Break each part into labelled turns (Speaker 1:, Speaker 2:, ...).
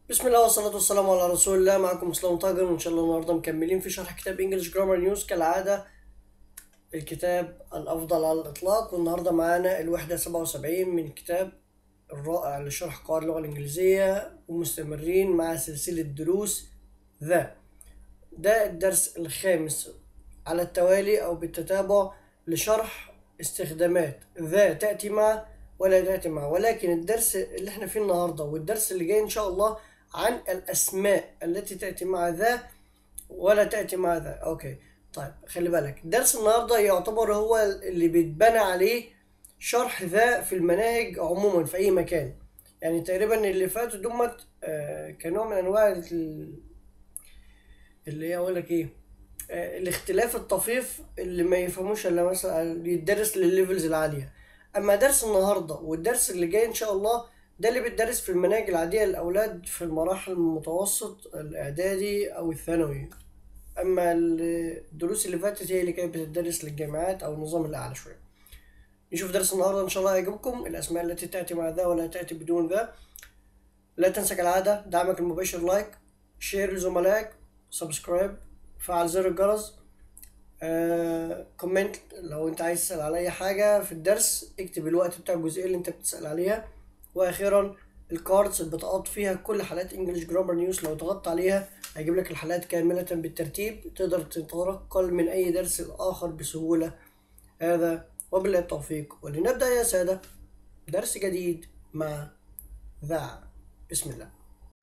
Speaker 1: بسم الله والصلاة والسلام على رسول الله معكم اسلام طاجر وان شاء الله النهارده مكملين في شرح كتاب انجلش جرامر نيوز كالعادة الكتاب الافضل على الاطلاق والنهارده معانا الوحدة سبعة وسبعين من الكتاب الرائع لشرح قواعد اللغة الانجليزية ومستمرين مع سلسلة دروس ذا ده الدرس الخامس على التوالي او بالتتابع لشرح استخدامات ذا تأتي مع ولا تأتي مع ولكن الدرس اللي احنا فيه النهارده والدرس اللي جاي ان شاء الله عن الأسماء التي تأتي مع ذا ولا تأتي مع ذا أوكي طيب خلي بالك درس النهاردة يعتبر هو اللي بيتبنى عليه شرح ذا في المناهج عموما في أي مكان يعني تقريبا اللي فاتوا دمت آه كنوع من أنواع ال- اللي هي أقول لك إيه آه الاختلاف الطفيف اللي ما يفهموش إلا مثلا يدرس للليفلز العالية أما درس النهاردة والدرس اللي جاي إن شاء الله ده اللي بيتدرس في المناهج العادية للأولاد في المراحل المتوسط الإعدادي أو الثانوي أما الدروس اللي فاتت هي اللي كانت بتدرس للجامعات أو النظام الأعلى شوية نشوف درس النهاردة إن شاء الله يعجبكم الأسماء التي تأتي مع ذا ولا تأتي بدون ذا لا تنسى كالعادة دعمك المباشر لايك شير لزملائك سبسكرايب فعل زر الجرس آه، كومنت لو انت عايز تسأل على اي حاجة في الدرس اكتب الوقت بتاع الجزئية اللي انت بتسأل عليها واخيرا الكاردز البطاقات فيها كل حلقات انجلش جرامر نيوز لو ضغطت عليها هيجيب لك الحلقات كاملة بالترتيب تقدر تتنقل من اي درس الاخر بسهولة هذا وبالله التوفيق ولنبدأ يا سادة درس جديد مع ذا بسم الله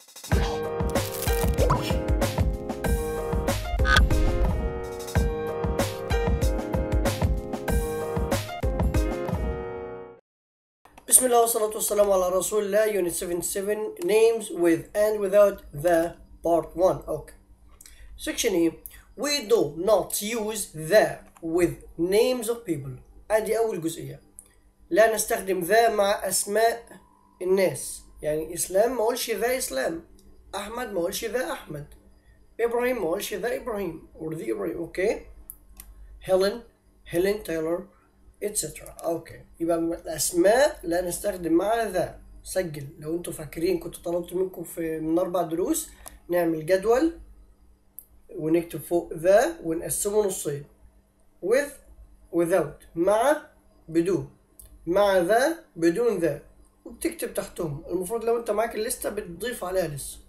Speaker 1: بسم الله والصلاة والسلام على رسول الله Unit 77 Names with and without the Part 1 Okay Section E We do not use the with names of people ادي اول جزئية لا نستخدم ذا مع اسماء الناس يعني اسلام ما اقولش ذا اسلام احمد ما اقولش ذا احمد ابراهيم ما اقولش ذا ابراهيم or the ابراهيم اوكي هيلين هيلين تايلور etc اوكي يبقى الاسماء لا نستخدم مع ذا سجل لو انتوا فاكرين كنت طلبت منكم في من اربع دروس نعمل جدول ونكتب فوق ذا ونقسمه نصين with without مع بدون مع ذا بدون ذا وبتكتب تحتهم المفروض لو انت معاك الليستة بتضيف عليها لسه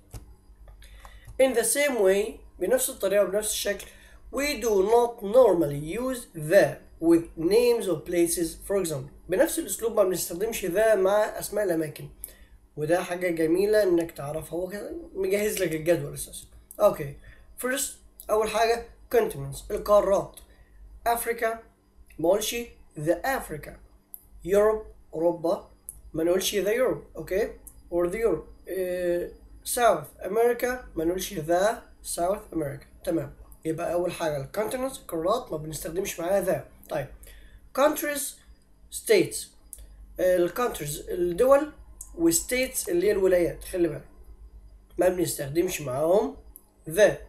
Speaker 1: in the same way بنفس الطريقة وبنفس الشكل we do not normally use the with names of places for example بنفس الأسلوب ما بنستخدمش ذا مع أسماء الأماكن وده حاجة جميلة إنك تعرفها هو كده مجهز لك الجدول أساسا أوكي first أول حاجة continents القارات أفريكا ما اقولش the Africa Europe أوروبا ما نقولش the Europe أوكي or the Europe إيه South America ما نقولش the South America تمام يبقى أول حاجة الكونتيننتس القارات ما بنستخدمش معاها ذا طيب countries states الكونتريز الدول وستيتس اللي هي الولايات خلي بالك ما بنستخدمش معاهم ذا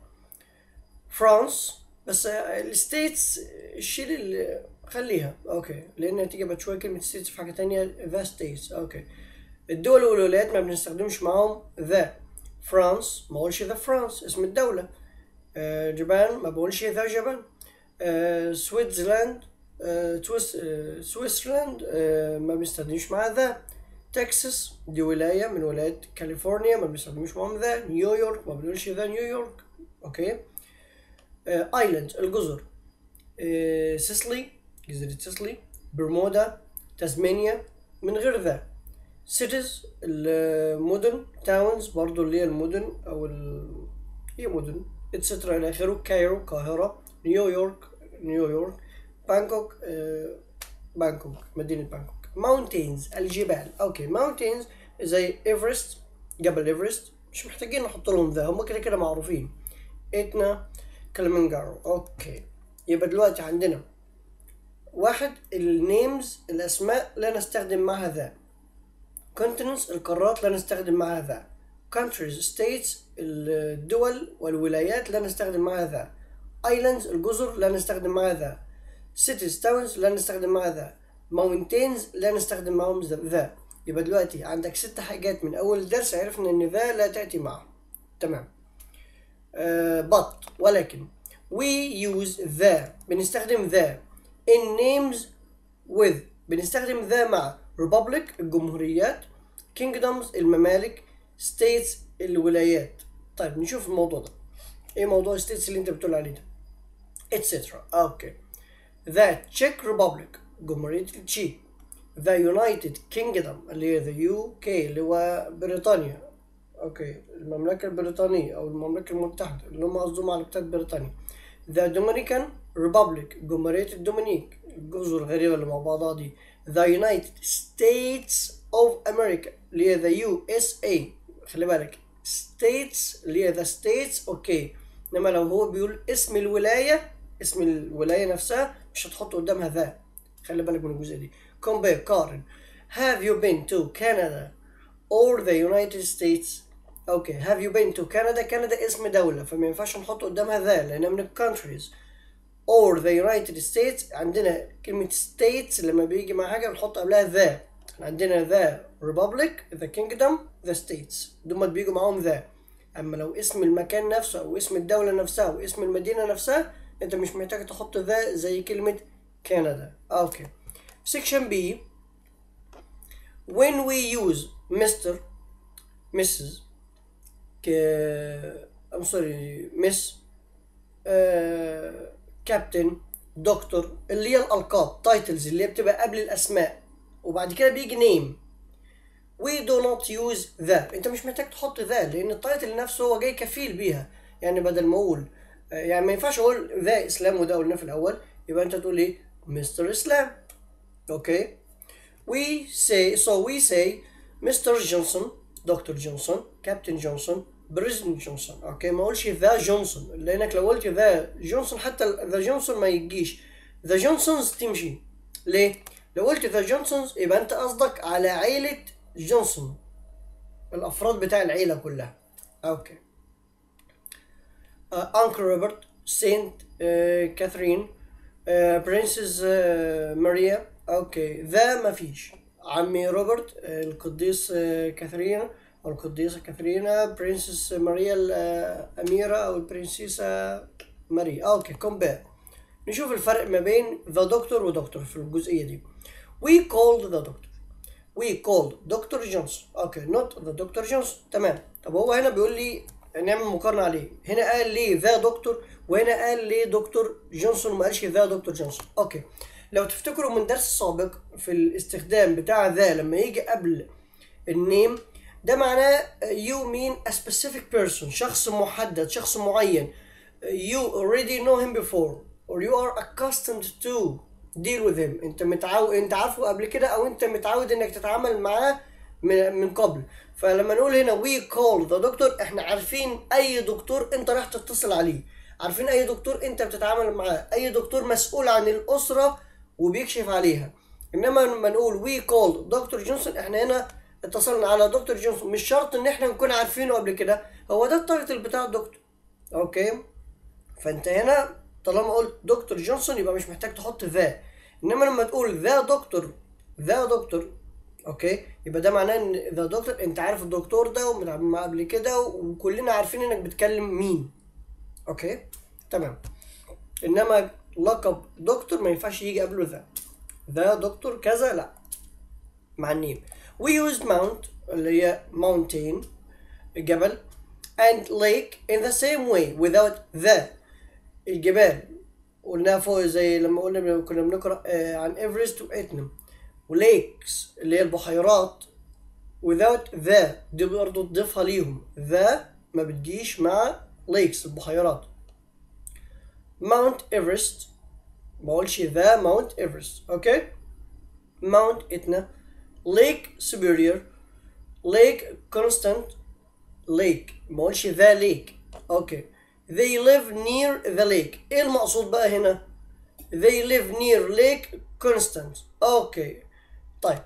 Speaker 1: فرانس بس الستيتس شيل ال- خليها اوكي لان هتيجي بعد شويه كلمه ستيتس في حاجه تانية ذا ستيتس اوكي الدول والولايات ما بنستخدمش معاهم ذا فرانس ما اقولش ذا فرانس اسم الدوله آه، جابان ما بقولش ذا جابان آه، سويتزرلاند آه، تويس آه، سويسرلاند آه، ما بنستخدمش مع ذا تكساس دي ولاية من ولايات كاليفورنيا ما بنستخدمش معاهم ذا نيويورك ما بنقولش ذا نيويورك اوكي ايلاند الجزر آه، سيسلي جزيرة سيسلي برمودا تازمانيا من غير ذا cities المدن تاونز برضو اللي هي المدن او ال... هي مدن اتسترا الى اخره كايرو القاهرة نيويورك نيويورك بانكوك آه، بانكوك مدينة بانكوك ماونتينز الجبال اوكي ماونتينز زي ايفرست جبل ايفرست مش محتاجين نحط لهم ذا هم كده كده معروفين اتنا كلمنجارو اوكي يبقى دلوقتي عندنا واحد النيمز الاسماء لا نستخدم معها ذا continents القارات لا نستخدم معها ذا countries states الدول والولايات لا نستخدم معها ذا islands الجزر لا نستخدم معها ذا cities towns لا نستخدم معها ذا mountains لا نستخدم معهم ذا يبقى دلوقتي عندك ست حاجات من اول درس عرفنا ان ذا لا تاتي معه تمام uh, but ولكن we use the بنستخدم the in names with بنستخدم ذا مع republic الجمهوريات kingdoms الممالك states الولايات طيب نشوف الموضوع ده ايه موضوع states اللي انت بتقول عليه ده etc اوكي the Czech Republic جمهورية التشيك the United Kingdom اللي هي the UK اللي هو بريطانيا اوكي المملكة البريطانية او المملكة المتحدة اللي هم قصدهم على بتاعت بريطانيا the Dominican Republic جمهورية الدومينيك الجزر الغريبة اللي مع بعضها دي the United States of America اللي هي the USA خلي بالك States اللي هي the States اوكي انما لو هو بيقول اسم الولاية اسم الولاية نفسها مش هتحط قدامها ذا خلي بالك من الجزئية دي compare قارن have you been to Canada or the United States اوكي have you been to Canada كندا اسم دولة فما ينفعش نحط قدامها ذا لأنها من الكونتريز or the United States عندنا كلمة states لما بيجي مع حاجة بنحط قبلها ذا عندنا the republic the kingdom the states دول بيجوا معاهم ذا أما لو اسم المكان نفسه أو اسم الدولة نفسها أو اسم المدينة نفسها أنت مش محتاج تحط ذا زي كلمة كندا أوكي section B when we use Mr Mrs ك I'm sorry miss كابتن دكتور اللي هي الألقاب تايتلز اللي هي بتبقى قبل الأسماء وبعد كده بيجي نيم we do not use ذا انت مش محتاج تحط ذا لان التايتل نفسه هو جاي كفيل بيها يعني بدل ما اقول يعني ما ينفعش اقول ذا اسلام وده قلنا في الاول يبقى انت تقول ايه مستر اسلام اوكي we say so we say مستر جونسون دكتور جونسون كابتن جونسون بريزيدنت جونسون اوكي ما اقولش ذا جونسون لانك لو قلت ذا جونسون حتى ذا جونسون ما يجيش ذا جونسونز تمشي ليه لو قلت ذا جونسونز يبقى انت قصدك على عيلة جونسون الافراد بتاع العيلة كلها اوكي انكل روبرت سينت كاثرين برنسس ماريا اوكي ذا ما فيش عمي روبرت القديس كاثرين أو القديسة كاثرينا برنسس ماريا الأميرة أو البرنسيسة ماريا أوكي كومبير نشوف الفرق ما بين ذا دكتور ودكتور في الجزئية دي we called the doctor we called دكتور جونسون أوكي not the دكتور جونسون تمام طب هو هنا بيقول لي نعمل مقارنة عليه هنا قال لي ذا دكتور وهنا قال لي دكتور جونسون وما قالش ذا دكتور جونسون أوكي لو تفتكروا من درس سابق في الاستخدام بتاع ذا لما يجي قبل النيم ده معناه you mean a specific person شخص محدد شخص معين you already know him before or you are accustomed to deal with him انت متعود انت عارفه قبل كده او انت متعود انك تتعامل معاه من, من قبل فلما نقول هنا we call the doctor احنا عارفين اي دكتور انت راح تتصل عليه عارفين اي دكتور انت بتتعامل معاه اي دكتور مسؤول عن الاسره وبيكشف عليها انما لما نقول we call دكتور جونسون احنا هنا اتصلنا على دكتور جونسون مش شرط ان احنا نكون عارفينه قبل كده هو ده التايتل بتاع الدكتور اوكي فانت هنا طالما قلت دكتور جونسون يبقى مش محتاج تحط ذا انما لما تقول ذا دكتور ذا دكتور اوكي يبقى ده معناه ان ذا دكتور انت عارف الدكتور ده ومتعامل معاه قبل كده وكلنا عارفين انك بتكلم مين اوكي تمام انما لقب دكتور ما ينفعش يجي قبله ذا ذا دكتور كذا لا مع النيم we used mount اللي هي mountain جبل and lake in the same way without the الجبال قلناها فوق زي لما قلنا كنا بنقرا آه عن ايفرست واتنم وليكس اللي هي البحيرات without the دي برضه تضيفها ليهم the ما بتجيش مع lakes البحيرات ماونت ايفرست ما بقولش ذا ماونت ايفرست اوكي ماونت اتنا ليك سوبيريور ليك كونستانت ليك ما بقولش ذا ليك اوكي they live near the lake ايه المقصود بقى هنا they live near lake constant اوكي طيب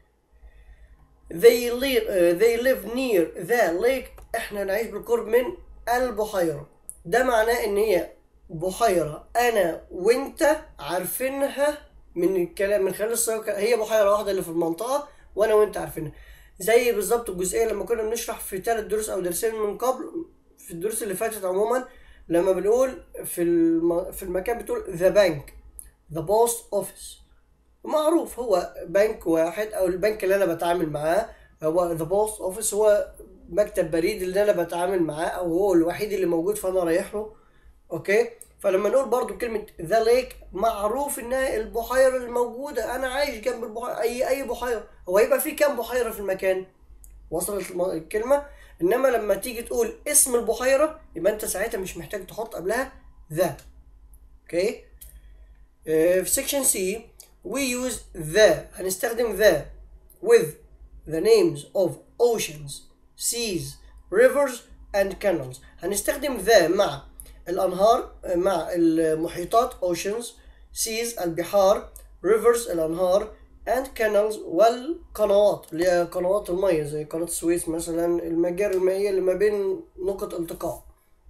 Speaker 1: they live uh, they live near the lake احنا نعيش بالقرب من البحيرة ده معناه ان هي بحيرة انا وانت عارفينها من الكلام من خلال السياق هي بحيرة واحدة اللي في المنطقة وانا وانت عارفينها زي بالظبط الجزئيه لما كنا بنشرح في ثلاث دروس او درسين من قبل في الدروس اللي فاتت عموما لما بنقول في الم... في المكان بتقول ذا بانك ذا بوست اوفيس معروف هو بنك واحد او البنك اللي انا بتعامل معاه هو ذا بوست اوفيس هو مكتب بريد اللي انا بتعامل معاه او هو الوحيد اللي موجود فانا رايح له اوكي فلما نقول برضو كلمة ذا ليك معروف انها البحيرة الموجودة انا عايش جنب البحيرة اي اي بحيرة هو هيبقى في كام بحيرة في المكان وصلت الم- الكلمة انما لما تيجي تقول اسم البحيرة يبقى انت ساعتها مش محتاج تحط قبلها ذا اوكي آه، في section C we use the هنستخدم the with the names of oceans seas rivers and canals هنستخدم the مع الأنهار آه، مع المحيطات oceans seas البحار rivers الأنهار and canals والقنوات اللي هي قنوات المية زي قناة السويس مثلا المجاري المائية اللي ما بين نقط التقاء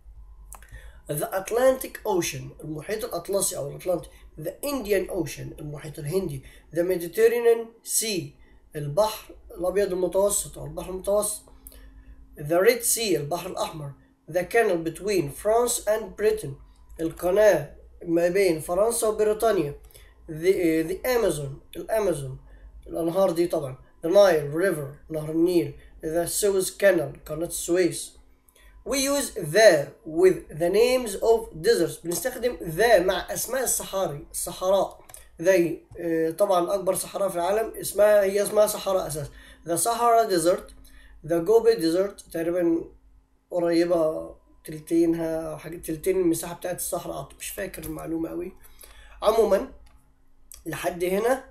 Speaker 1: The Atlantic Ocean المحيط الأطلسي أو الأطلنطي The Indian Ocean المحيط الهندي The Mediterranean Sea البحر الأبيض المتوسط أو البحر المتوسط The Red Sea البحر الأحمر The Canal between France and Britain القناة ما بين فرنسا وبريطانيا The, the Amazon الأمازون الأنهار دي طبعا The Nile River نهر النيل The Suez Canal قناة السويس We use the with the names of deserts بنستخدم the مع أسماء الصحاري الصحراء زي آه، طبعا أكبر صحراء في العالم اسمها هي اسمها صحراء أساس The Sahara Desert The Gobi Desert تقريبا قريبة تلتينها أو حاجة تلتين المساحة بتاعت الصحراء مش فاكر المعلومة أوي عموما لحد هنا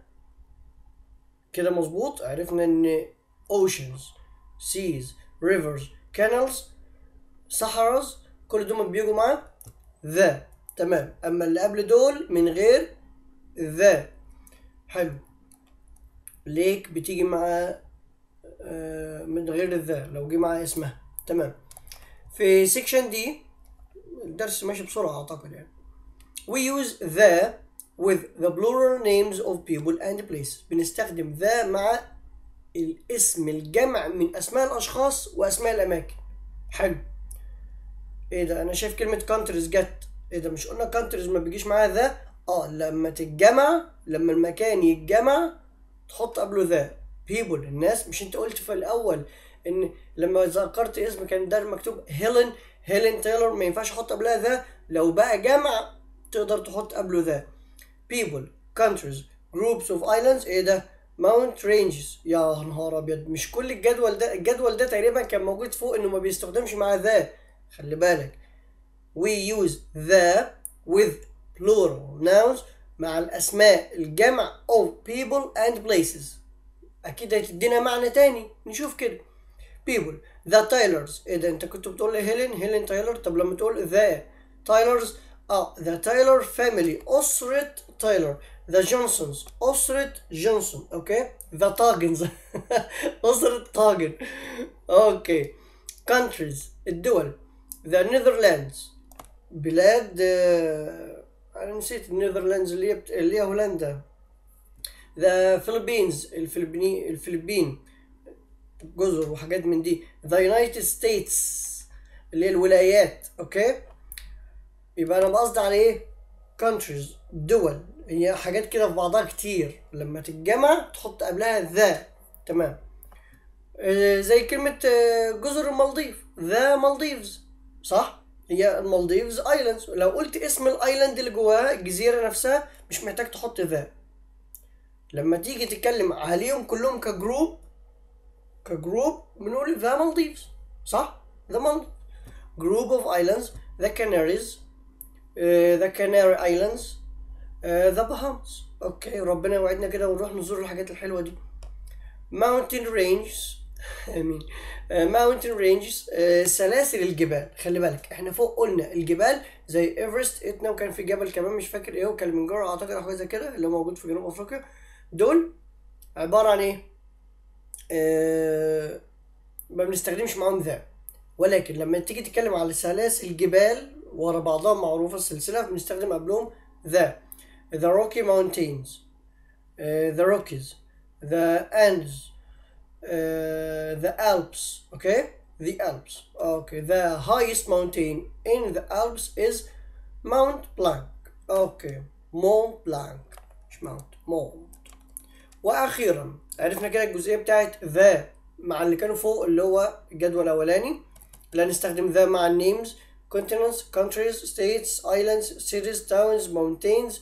Speaker 1: كده مظبوط عرفنا ان oceans seas rivers canals صحراز كل دول بيجوا مع the تمام اما اللي قبل دول من غير the حلو ليك بتيجي مع آه، من غير الذا لو جه معاها اسمها تمام في سيكشن دي الدرس ماشي بسرعة أعتقد يعني we use the with the plural names of people and places بنستخدم the مع الاسم الجمع من أسماء الأشخاص وأسماء الأماكن حلو ايه ده انا شايف كلمة countries جت ايه ده مش قلنا countries ما بيجيش معاها ذا اه لما تتجمع لما المكان يتجمع تحط قبله ذا people الناس مش انت قلت في الاول ان لما ذكرت اسم كان ده مكتوب هيلين هيلين تايلور ما ينفعش احط قبلها ذا لو بقى جمع تقدر تحط قبله ذا people countries groups of islands ايه ده mount ranges يا نهار ابيض مش كل الجدول ده الجدول ده تقريبا كان موجود فوق انه ما بيستخدمش مع ذا خلي بالك we use the with plural nouns مع الأسماء الجمع of people and places أكيد هتدينا معنى تاني نشوف كده people the tailors إيه ده أنت كنت بتقول لي هيلين هيلين تايلور طب لما تقول the tailors اه the Taylor family أسرة تايلور the Johnsons أسرة جونسون أوكي the طاجنز أسرة طاجن أوكي countries الدول the Netherlands بلاد آه، انا نسيت النيذرلاندز اللي هي بت... اللي هي هولندا the Philippines الفلبيني الفلبين جزر وحاجات من دي the United States اللي هي الولايات اوكي يبقى انا بقصد على ايه countries دول هي حاجات كده في بعضها كتير لما تتجمع تحط قبلها ذا تمام آه، زي كلمة آه، جزر المالديف ذا مالديفز صح؟ هي المالديفز ايلاندز لو قلت اسم الايلاند اللي جواها الجزيرة نفسها مش محتاج تحط ذا لما تيجي تتكلم عليهم كلهم كجروب كجروب بنقول ذا مالديفز صح؟ ذا مالديفز جروب اوف ايلاندز ذا كاناريز ذا كاناري ايلاندز ذا بهامز اوكي ربنا يوعدنا كده ونروح نزور الحاجات الحلوة دي mountain ranges امين mountain ranges آه، سلاسل الجبال خلي بالك احنا فوق قلنا الجبال زي ايفرست اتنا وكان في جبل كمان مش فاكر ايه وكلمنجارو اعتقد او حاجه زي كده اللي هو موجود في جنوب افريقيا دول عباره عن ايه آه ما بنستخدمش معاهم ذا ولكن لما تيجي تتكلم على سلاسل الجبال ورا بعضها معروفه السلسله بنستخدم قبلهم ذا the Rocky Mountains uh, the Rockies the Andes uh, the Alps okay the Alps okay the highest mountain in the Alps is Mount Blanc okay Mont Blanc مش Mount Mont واخيرا عرفنا كده الجزئيه بتاعت ذا مع اللي كانوا فوق اللي هو الجدول الاولاني اللي هنستخدم ذا مع النيمز continents countries states islands cities towns mountains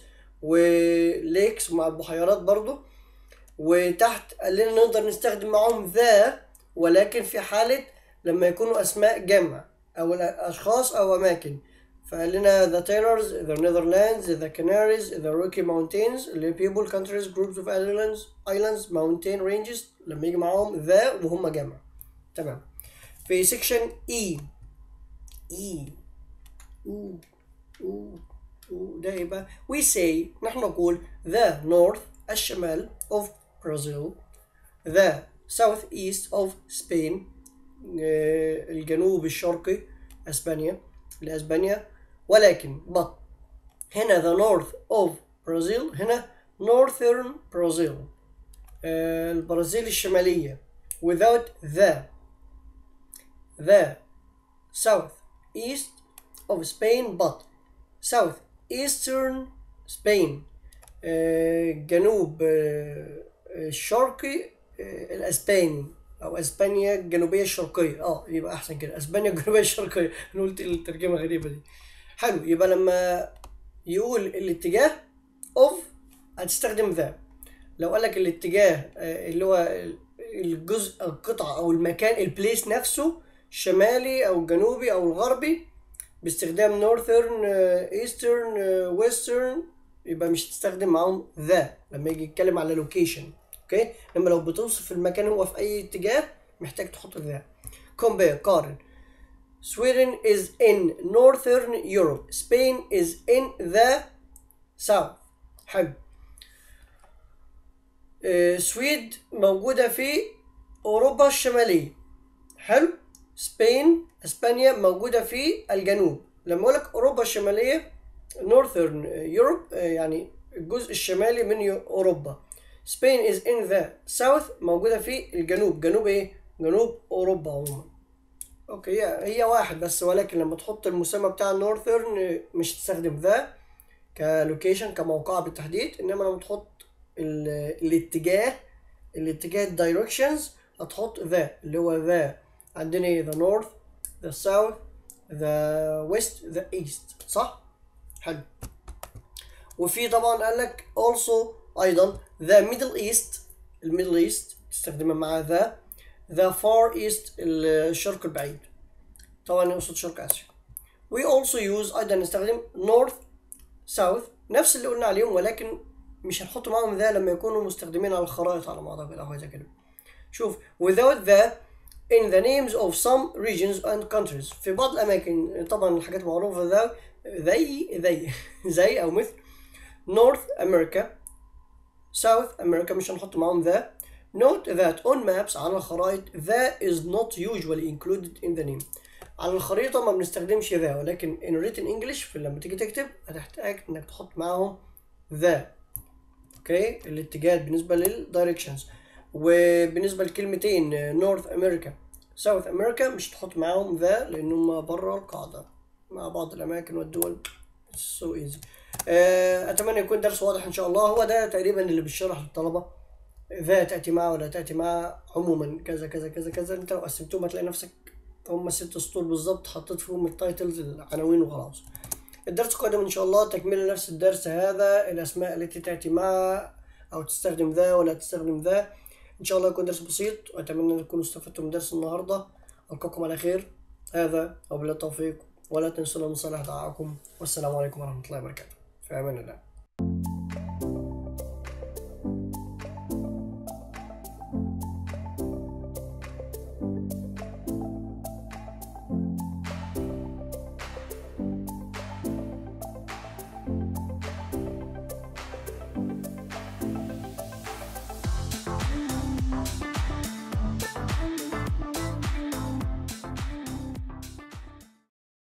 Speaker 1: وليكس مع البحيرات برضو وتحت قال لنا نقدر نستخدم معاهم ذا ولكن في حالة لما يكونوا أسماء جمع أو أشخاص أو أماكن فقال لنا the tailors the Netherlands the Canaries the Rocky Mountains اللي people countries groups of islands islands mountain ranges لما يجي معاهم ذا وهم جمع تمام في section E E أوه أوه أوه ده يبقى we say نحن نقول the north الشمال of Brazil the southeast of Spain آه، الجنوب الشرقي اسبانيا لاسبانيا ولكن but هنا the north of Brazil هنا northern Brazil آه، البرازيل الشمالية without the the south east of Spain but south eastern Spain آه، جنوب آه، الشرقي آه، الاسباني او اسبانيا الجنوبيه الشرقيه اه يبقى احسن كده اسبانيا الجنوبيه الشرقيه انا قلت الترجمه غريبه دي حلو يبقى لما يقول الاتجاه اوف هتستخدم ذا لو قال لك الاتجاه آه، اللي هو الجزء القطعه او المكان البليس نفسه الشمالي او الجنوبي او الغربي باستخدام نورثرن ايسترن ويسترن يبقى مش هتستخدم معاهم ذا لما يجي يتكلم على لوكيشن اوكي لما لو بتوصف المكان هو في اي اتجاه محتاج تحط ذا compare قارن Sweden is in northern Europe Spain is in the south حلو آه، سويد موجودة في أوروبا الشمالية حلو سبين اسبانيا موجودة في الجنوب لما اقول لك اوروبا الشمالية northern Europe آه، يعني الجزء الشمالي من يو- اوروبا Spain is in the south موجودة في الجنوب جنوب ايه جنوب اوروبا عموما اوكي هي هي واحد بس ولكن لما تحط المسمى بتاع northern مش تستخدم ذا كلوكيشن كموقع بالتحديد انما لما تحط ال- الاتجاه الاتجاه الدايركشنز هتحط ذا اللي هو ذا عندنا ايه the north the south the west the east صح حلو وفي طبعا قال لك also ايضا the middle east الميدل ايست تستخدمها مع ذا the far east الشرق البعيد طبعا يقصد شرق اسيا we also use ايضا نستخدم north south نفس اللي قلنا عليهم ولكن مش هنحط معاهم ذا لما يكونوا مستخدمين على الخرائط على ما اعتقد او حاجه زي كده شوف without the in the names of some regions and countries في بعض الأماكن طبعا الحاجات معروفة ذا زي زي زي أو مثل North America South America مش هنحط معاهم ذا Note that on maps على الخرائط ذا is not usually included in the name على الخريطة ما بنستخدمش ذا ولكن in written English في لما تيجي تكتب هتحتاج انك تحط معاهم ذا اوكي الاتجاهات بالنسبة للدايركشنز وبالنسبة لكلمتين نورث امريكا ساوث امريكا مش تحط معاهم ذا لانهم بره القاعدة مع بعض الاماكن والدول سو ايزي اتمنى يكون درس واضح ان شاء الله هو ده تقريبا اللي بيشرح للطلبة ذا تأتي معه ولا تأتي معه عموما كذا كذا كذا كذا انت لو قسمتهم هتلاقي نفسك هم ست سطور بالظبط حطيت فيهم التايتلز العناوين وخلاص الدرس القادم ان شاء الله تكمل نفس الدرس هذا الاسماء التي تأتي مع او تستخدم ذا ولا تستخدم ذا ان شاء الله يكون درس بسيط واتمنى ان تكونوا استفدتم من درس النهارده القاكم على خير هذا وبالله التوفيق ولا تنسونا من صالح دعائكم والسلام عليكم ورحمه الله وبركاته في امان الله